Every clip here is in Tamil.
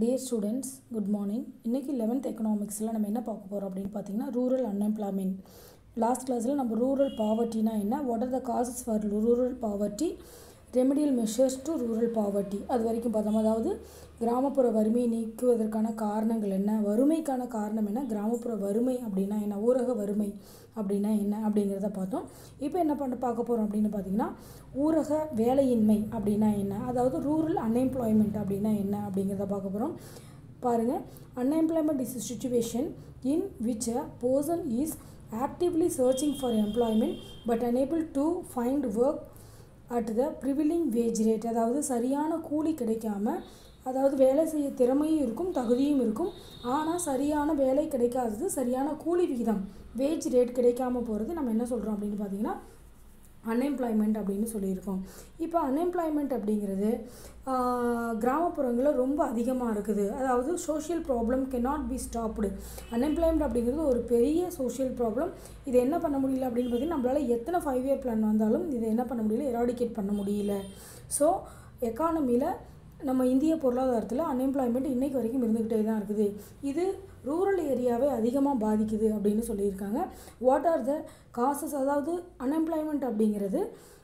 டியர் ஸ்டூடெண்ட்ஸ் குட் மார்னிங் இன்றைக்கி லெவன்த் எக்கனாமிக்ஸில் நம்ம என்ன பார்க்க போகிறோம் அப்படின்னு பார்த்தீங்கன்னா ரூரல் அன்எம்ப்ளாய்மெண்ட் லாஸ்ட் கிளாஸில் நம்ம ரூரல் பாவர்ட்டினா என்ன what are the causes for rural poverty remedial measures to rural poverty அது வரைக்கும் பார்த்தோம் அதாவது கிராமப்புற வறுமையை நீக்குவதற்கான காரணங்கள் என்ன வறுமைக்கான காரணம் என்ன கிராமப்புற வறுமை அப்படின்னா என்ன ஊரக வறுமை அப்படின்னா என்ன அப்படிங்கிறத பார்த்தோம் இப்போ என்ன பண்ண பார்க்க போகிறோம் அப்படின்னு பார்த்தீங்கன்னா ஊரக வேலையின்மை அப்படின்னா என்ன அதாவது ரூரல் அன்எம்ப்ளாய்மெண்ட் அப்படின்னா என்ன அப்படிங்கிறத பார்க்க போகிறோம் பாருங்கள் unemployment is situation in which a person is actively searching for employment but unable to find work at the prevailing wage rate அதாவது சரியான கூலி கிடைக்காம அதாவது வேலை செய்ய திறமையும் இருக்கும் தகுதியும் இருக்கும் ஆனால் சரியான வேலை கிடைக்காதது சரியான கூலி விகிதம் வேஜ் ரேட் கிடைக்காம போகிறது நம்ம என்ன சொல்கிறோம் அப்படின்னு பார்த்தீங்கன்னா அன்எம்ப்ளாய்மெண்ட் அப்படின்னு சொல்லியிருக்கோம் இப்போ அன்எம்ப்ளாய்மெண்ட் அப்படிங்கிறது கிராமப்புறங்களில் ரொம்ப அதிகமாக இருக்குது அதாவது social problem cannot be stopped unemployment அப்படிங்கிறது ஒரு பெரிய சோஷியல் ப்ராப்ளம் இது என்ன பண்ண முடியல அப்படின்னு பார்த்தீங்கன்னா நம்மளால் எத்தனை ஃபைவ் இயர் பிளான் வந்தாலும் இதை என்ன பண்ண முடியல எராடிகேட் பண்ண முடியல ஸோ எக்கானமியில் நம்ம இந்திய பொருளாதாரத்தில் அன்எம்ப்ளாய்மெண்ட் இன்றைக்கு வரைக்கும் இருந்துக்கிட்டே தான் இருக்குது இது ரூரல் ஏரியாவை அதிகமாக பாதிக்குது அப்படின்னு சொல்லியிருக்காங்க வாட் ஆர் த காசஸ் அதாவது அன்எம்ப்ளாய்மெண்ட் அப்படிங்கிறது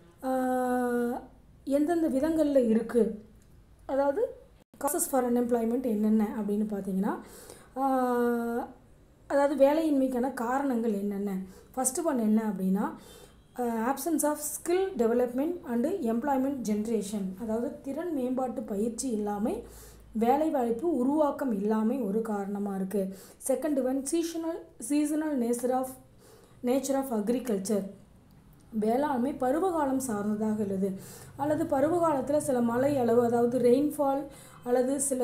ஆஹ், எந்தெந்த விதங்களில் இருக்குது அதாவது காசஸ் ஃபார் அன்எம்ப்ளாய்மெண்ட் என்னென்ன அப்படின்னு பார்த்தீங்கன்னா ஆஹ், அதாவது வேலையின்மைக்கான காரணங்கள் என்னென்ன ஃபஸ்ட்டு ஒன் என்ன அப்படின்னா options of skill development and employment generation அதாவது திறன் மேம்பாட்டு பயிற்சி இல்லாமல் வேலைவாய்ப்பு உருவாக்கம் இல்லாமல் ஒரு காரணமாக இருக்குது second one seasonal seasonal nature of nature of agriculture வேளாண்மை பருவகாலம் சார்ந்ததாக உள்ளது அல்லது பருவகாலத்தில் சில மழை அளவு அதாவது ரெயின்ஃபால் அல்லது சில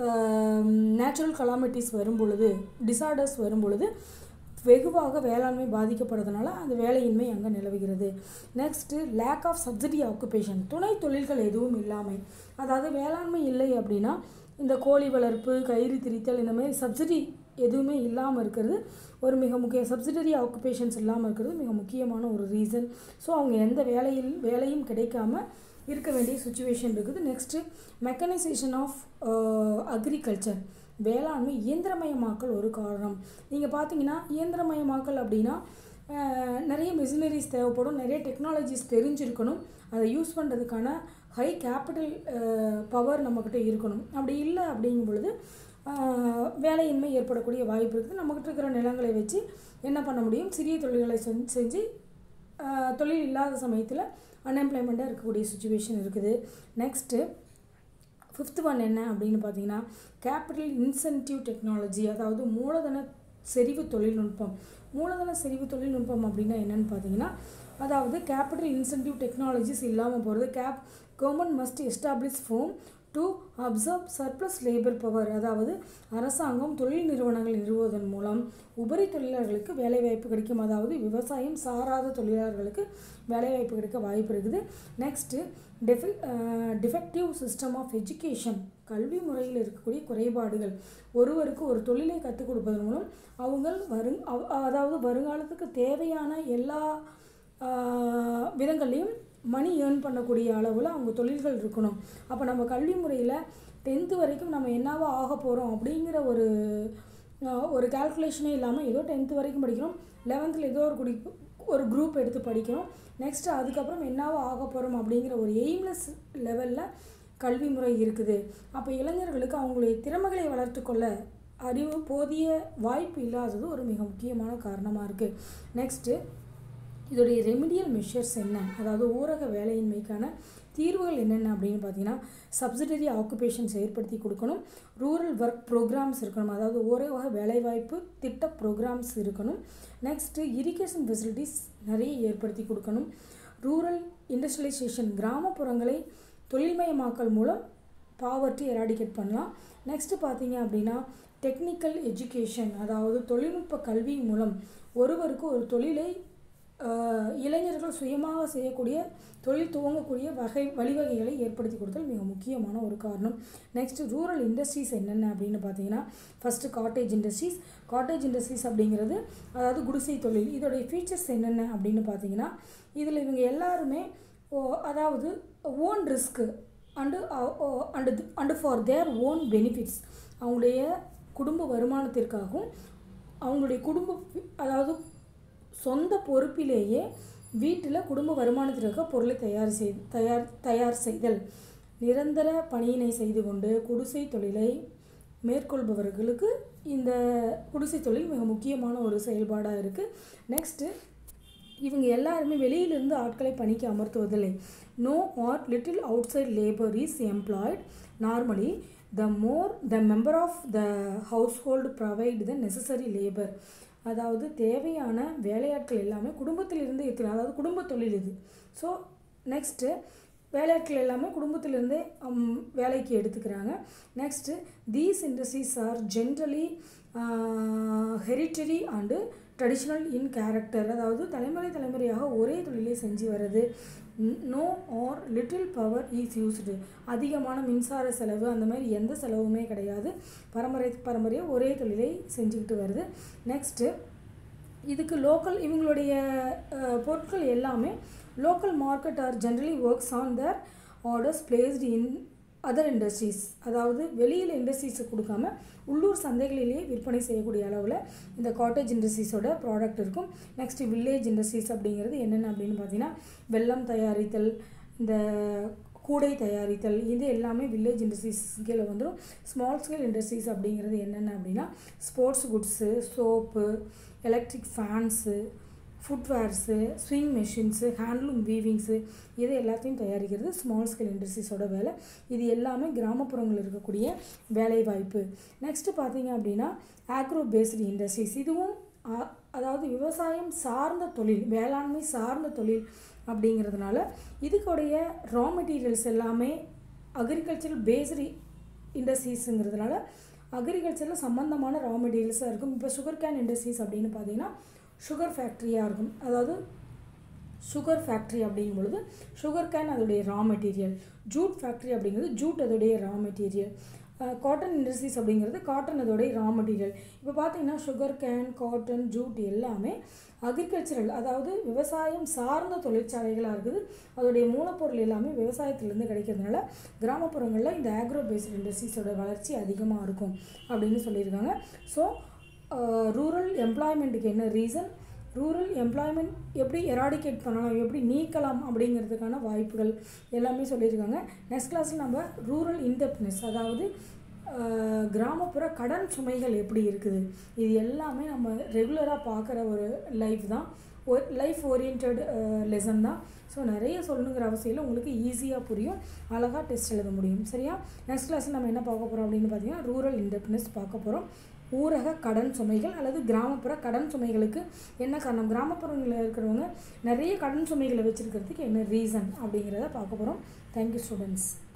நேச்சுரல் கலாமிட்டிஸ் வரும் பொழுது டிசார்டர்ஸ் வரும் பொழுது வெகுவாக வேளாண்மை பாதிக்கப்படுறதுனால அந்த வேலையின்மை அங்கே நிலவுகிறது next lack of subsidy occupation துணை தொழில்கள் எதுவும் இல்லாமல் அதாவது வேளாண்மை இல்லை அப்படின்னா இந்த கோழி வளர்ப்பு கயிறு திரித்தல் இந்த மாதிரி சப்சிடி எதுவுமே இல்லாமல் இருக்கிறது ஒரு மிக முக்கிய சப்சிடரி ஆக்குபேஷன்ஸ் இல்லாமல் இருக்கிறது மிக முக்கியமான ஒரு ரீசன் ஸோ அவங்க எந்த வேலையில் வேலையும் கிடைக்காம இருக்க வேண்டிய சுச்சுவேஷன் இருக்குது நெக்ஸ்ட்டு மெக்கனைசேஷன் ஆஃப் அக்ரிகல்ச்சர் வேளாண்மை இயந்திரமயமாக்கல் ஒரு காரணம் நீங்கள் பார்த்தீங்கன்னா இயந்திரமயமாக்கல் அப்படின்னா அஹ், நிறைய மிஷினரிஸ் தேவைப்படும் நிறைய டெக்னாலஜிஸ் தெரிஞ்சிருக்கணும் அதை யூஸ் பண்ணுறதுக்கான ஹை கேபிட்டல் பவர் நம்மக்கிட்ட இருக்கணும் அப்படி இல்லை அப்படிங்கும் பொழுது ஆஹ், வேலையின்மை ஏற்படக்கூடிய வாய்ப்பு இருக்குது நம்மக்கிட்ட இருக்கிற நிலங்களை வச்சு என்ன பண்ண முடியும் சிறிய தொழில்களை செஞ்சு செஞ்சு ஆஹ், தொழில் இல்லாத சமயத்தில் அன்எம்ப்ளாய்மெண்ட்டாக இருக்கக்கூடிய சுச்சுவேஷன் இருக்குது நெக்ஸ்ட்டு ஃபிஃப்த் ஒன் என்ன அப்படின்னு பார்த்தீங்கன்னா கேபிட்டல் இன்சென்டிவ் டெக்னாலஜி அதாவது மூலதன செறிவு தொழில்நுட்பம் மூலதன செறிவு தொழில்நுட்பம் அப்படின்னா என்னன்னு பார்த்தீங்கன்னா அதாவது கேபிட்டல் இன்சென்டிவ் டெக்னாலஜிஸ் இல்லாமல் போகிறது gap government must establish firm to observe surplus labour power அதாவது அரசாங்கம் தொழில் நிறுவனங்கள் நிறுவுவதன் மூலம் உபரி தொழிலாளர்களுக்கு வேலைவாய்ப்பு கிடைக்கும் அதாவது விவசாயம் சாராத தொழிலாளர்களுக்கு வேலைவாய்ப்பு கிடைக்க வாய்ப்பு இருக்குது நெக்ஸ்ட்டு டெஃபி டிஃபெக்டிவ் சிஸ்டம் ஆஃப் எஜுகேஷன் கல்வி முறையில் இருக்கக்கூடிய குறைபாடுகள் ஒருவருக்கு ஒரு தொழிலை கற்றுக் கொடுப்பதன் மூலம் அவங்க வருங் அவ- அதாவது வருங்காலத்துக்கு தேவையான எல்லா ஆஹ், விதங்கள்லையும் மணி ஏர்ன் பண்ணக்கூடிய அளவில் அவங்க தொழில்கள் இருக்கணும் அப்போ நம்ம கல்வி முறையில் டென்த்து வரைக்கும் நம்ம என்னவா ஆக போகிறோம் அப்படிங்கிற ஒரு ஆஹ், ஒரு கால்குலேஷனே இல்லாமல் ஏதோ டென்த்து வரைக்கும் படிக்கிறோம் லெவன்த்தில் ஏதோ ஒரு குடி ஒரு குரூப் எடுத்து படிக்கிறோம் நெக்ஸ்ட்டு அதுக்கப்புறம் என்னவா ஆக போகிறோம் அப்படிங்கிற ஒரு எய்ம்லெஸ் லெவலில் கல்வி முறை இருக்குது அப்போ இளைஞர்களுக்கு அவங்களுடைய திறமைகளை வளர்த்துக்கொள்ள அறிவு போதிய வாய்ப்பு இல்லாதது ஒரு மிக முக்கியமான காரணமாக இருக்குது நெக்ஸ்ட்டு இதோடைய ரெமிடியல் மெஷர்ஸ் என்ன அதாவது ஊரக வேலையின்மைக்கான தீர்வுகள் என்னென்ன அப்படின்னு பார்த்தீங்கன்னா சப்சிடரி ஆக்குபேஷன்ஸ் ஏற்படுத்தி கொடுக்கணும் ரூரல் ஒர்க் ப்ரோக்ராம்ஸ் இருக்கணும் அதாவது ஊரக வேலைவாய்ப்பு திட்ட ப்ரோக்ராம்ஸ் இருக்கணும் நெக்ஸ்ட்டு இரிகேஷன் ஃபெசிலிட்டிஸ் நிறைய ஏற்படுத்தி கொடுக்கணும் ரூரல் இண்டஸ்ட்ரியலைசேஷன் கிராமப்புறங்களை தொழில்மயமாக்கல் மூலம் பாவர்ட்டி எராடிகேட் பண்ணலாம் நெக்ஸ்ட்டு பார்த்தீங்க அப்படின்னா டெக்னிக்கல் எஜுகேஷன் அதாவது தொழில்நுட்ப கல்வி மூலம் ஒருவருக்கு ஒரு தொழிலை ஆஹ், இளைஞர்கள் சுயமாக செய்யக்கூடிய தொழில் துவங்கக்கூடிய வகை வழிவகைகளை ஏற்படுத்தி கொடுத்தல் மிக முக்கியமான ஒரு காரணம் நெக்ஸ்ட் ரூரல் இண்டஸ்ட்ரீஸ் என்னென்ன அப்படின்னு பார்த்தீங்கன்னா first cottage industries cottage industries அப்படிங்கிறது அதாவது குடிசை தொழில் இதோடைய ஃபீச்சர்ஸ் என்னென்ன அப்படின்னு பார்த்தீங்கன்னா இதில் இவங்க எல்லாருமே ஓ அதாவது own risk and and and for their own benefits அவங்களுடைய குடும்ப வருமானத்திற்காகவும் அவங்களுடைய குடும்ப அதாவது சொந்த பொறுப்பிலேயே வீட்டில் குடும்ப வருமானத்திற்காக பொருளை தயார் செய் தயார் தயார் செய்தல் நிரந்தர பணியினை செய்து கொண்டு குடிசை தொழிலை மேற்கொள்பவர்களுக்கு இந்த குடிசை தொழில் மிக முக்கியமான ஒரு செயல்பாடாக இருக்குது நெக்ஸ்ட்டு இவங்க எல்லாருமே வெளியிலிருந்து ஆட்களை பணிக்கு அமர்த்துவதில்லை no or little outside labour is employed normally the more the member of the household provide the necessary labour அதாவது தேவையான வேலையாட்கள் எல்லாமே குடும்பத்திலிருந்து இருக்கிற அதாவது குடும்ப தொழில் இது ஸோ நெக்ஸ்ட்டு வேலையாட்கள் எல்லாமே குடும்பத்திலேருந்தே வேலைக்கு எடுத்துக்கிறாங்க next these industries are generally hereditary and traditional in character அதாவது தலைமுறை தலைமுறையாக ஒரே தொழிலை செஞ்சு வர்றது no or little power is used அதிகமான மின்சார செலவு அந்த மாதிரி எந்த செலவுமே கிடையாது பரம்பரை பரம்பரையாக ஒரே தொழிலை செஞ்சுக்கிட்டு வருது நெக்ஸ்ட்டு இதுக்கு லோக்கல் இவங்களுடைய பொருட்கள் எல்லாமே local market are generally works on their orders placed in other industries அதாவது வெளியில் இண்டஸ்ட்ரீஸுக்கு கொடுக்காம உள்ளூர் சந்தைகளிலேயே விற்பனை செய்யக்கூடிய அளவில் இந்த காட்டேஜ் இண்டஸ்ட்ரீஸோட ப்ராடக்ட் இருக்கும் நெக்ஸ்ட் வில்லேஜ் இண்டஸ்ட்ரீஸ் அப்படிங்கிறது என்னென்ன அப்படின்னு பார்த்தீங்கன்னா வெல்லம் தயாரித்தல் இந்த கூடை தயாரித்தல் இது எல்லாமே வில்லேஜ் இண்டஸ்ட்ரீஸ் கீழே வந்துடும் ஸ்மால் ஸ்கேல் இண்டஸ்ட்ரீஸ் அப்படிங்கிறது என்னென்ன அப்படின்னா sports goods soap electric fans footwears sewing machines handloom weavings இது எல்லாத்தையும் தயாரிக்கிறது ஸ்மால் ஸ்கேல் இண்டஸ்ட்ரீஸோட வேலை இது எல்லாமே கிராமப்புறங்களில் இருக்கக்கூடிய வேலைவாய்ப்பு நெக்ஸ்ட்டு பார்த்தீங்க அப்படின்னா ஆக்ரோ பேஸ்டு இண்டஸ்ட்ரீஸ் இதுவும் அதாவது விவசாயம் சார்ந்த தொழில் வேளாண்மை சார்ந்த தொழில் அப்படிங்கிறதுனால இதுக்குடைய ரா மெட்டீரியல்ஸ் எல்லாமே அக்ரிகல்ச்சரல் பேஸ்டு இண்டஸ்ட்ரீஸுங்கிறதுனால அக்ரிகல்ச்சரில் சம்மந்தமான ரா மெட்டீரியல்ஸாக இருக்கும் இப்போ சுகர் கேன் இண்டஸ்ட்ரீஸ் அப்படின்னு பார்த்தீங்கன்னா சுகர் ஃபேக்ட்ரியாக இருக்கும் அதாவது சுகர் ஃபேக்ட்ரி அப்படிங்கும் பொழுது சுகர் கேன் அதோடைய ரா மெட்டீரியல் ஜூட் ஃபேக்ட்ரி அப்படிங்கிறது ஜூட் அதோடைய ரா மெட்டீரியல் காட்டன் இண்டஸ்ட்ரீஸ் அப்படிங்கிறது காட்டன் அதோடைய ரா மெட்டீரியல் இப்போ பார்த்தீங்கன்னா சுகர் கேன் காட்டன் ஜூட் எல்லாமே அக்ரிகல்ச்சரல் அதாவது விவசாயம் சார்ந்த தொழிற்சாலைகளாக இருக்குது அதோடைய மூலப்பொருள் எல்லாமே விவசாயத்துலேருந்து கிடைக்கிறதுனால கிராமப்புறங்களில் இந்த ஆக்ரோ பேஸ்ட் இண்டஸ்ட்ரீஸோட வளர்ச்சி அதிகமாக இருக்கும் அப்படின்னு சொல்லியிருக்காங்க ஸோ ரூரல் எம்ப்ளாய்மெண்ட்டுக்கு என்ன ரீசன் ரூரல் எம்ப்ளாய்மெண்ட் எப்படி எராடிகேட் பண்ணலாம் எப்படி நீக்கலாம் அப்படிங்கிறதுக்கான வாய்ப்புகள் எல்லாமே சொல்லியிருக்காங்க நெக்ஸ்ட் கிளாஸில் நம்ம ரூரல் இன்டெப்ட்னஸ் அதாவது கிராமப்புற கடன் சுமைகள் எப்படி இருக்குது இது எல்லாமே நம்ம ரெகுலராக பார்க்குற ஒரு லைஃப் தான் ஒரு லைஃப் ஓரியன்ட் லெசன் தான் ஸோ நிறைய சொல்லணுங்கிற அவசியம் இல்லை உங்களுக்கு ஈஸியாக புரியும் அழகாக டெஸ்ட் எழுத முடியும் சரியா நெக்ஸ்ட் கிளாஸில் நம்ம என்ன பார்க்க போகிறோம் அப்படின்னு பார்த்தீங்கன்னா ரூரல் இன்டெப்ட்னஸ் பார்க்க போகிறோம் ஊரக கடன் சுமைகள் அல்லது கிராமப்புற கடன் சுமைகளுக்கு என்ன காரணம் கிராமப்புறங்களில் இருக்கிறவங்க நிறைய கடன் சுமைகளை வச்சுருக்கிறதுக்கு என்ன ரீசன் அப்படிங்கிறத பார்க்க போகிறோம் தேங்க்யூ ஸ்டூடெண்ட்ஸ்